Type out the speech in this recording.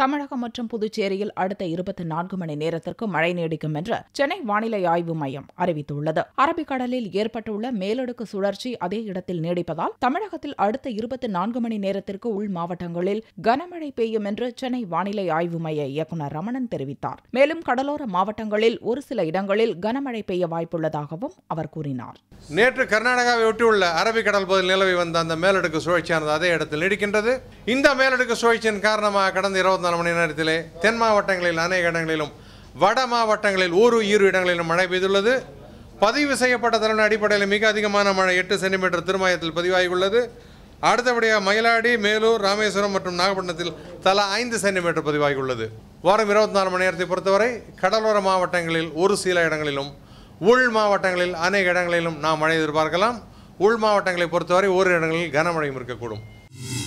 தமிழகம் மற்றும் புதுச்சேரியில் அடுத்த இருபத்தி நான்கு மணி நேரத்திற்கு மழை நீடிக்கும் என்று சென்னை வானிலை ஆய்வு மையம் அறிவித்துள்ளது அரபிக்கடலில் ஏற்பட்டுள்ள மேலடுக்கு சுழற்சி அதே இடத்தில் நீடிப்பதால் தமிழகத்தில் அடுத்த இருபத்தி நான்கு மணி நேரத்திற்கு உள் மாவட்டங்களில் கனமழை பெய்யும் என்று சென்னை வானிலை ஆய்வு மைய இயக்குநர் ரமணன் தெரிவித்தார் மேலும் கடலோர மாவட்டங்களில் ஒரு சில இடங்களில் கனமழை பெய்ய வாய்ப்புள்ளதாகவும் அவர் கூறினார் நேற்று கர்நாடகாவை ஒட்டியுள்ள அரபிக்கடல் பகுதியில் நிலவி வந்த அந்த மேலடுக்கு சுழற்சியானது அதே இடத்தில் நீடிக்கின்றது இந்த மேலடுக்கு சுழற்சியின் காரணமாக கடந்த இருபத்தி நாலு மணி நேரத்திலே தென் மாவட்டங்களில் அநேக இடங்களிலும் வட மாவட்டங்களில் ஒரு இரு இடங்களிலும் மழை பெய்துள்ளது பதிவு செய்யப்பட்ட தரவின் அடிப்படையில் மிக அதிகமான மழை எட்டு சென்டிமீட்டர் திருமாயத்தில் பதிவாகியுள்ளது அடுத்தபடியாக மயிலாடி மேலூர் ராமேஸ்வரம் மற்றும் நாகப்பட்டினத்தில் தலா ஐந்து சென்டிமீட்டர் பதிவாகியுள்ளது வாரம் இருபத்தி நாலு மணி நேரத்தை பொறுத்தவரை கடலோர மாவட்டங்களில் ஒரு சில இடங்களிலும் உள் மாவட்டங்களில் அநேக இடங்களிலும் நாம் மழை எதிர்பார்க்கலாம் உள் மாவட்டங்களை பொறுத்தவரை ஓரிரு இடங்களில் கனமழையும் இருக்கக்கூடும்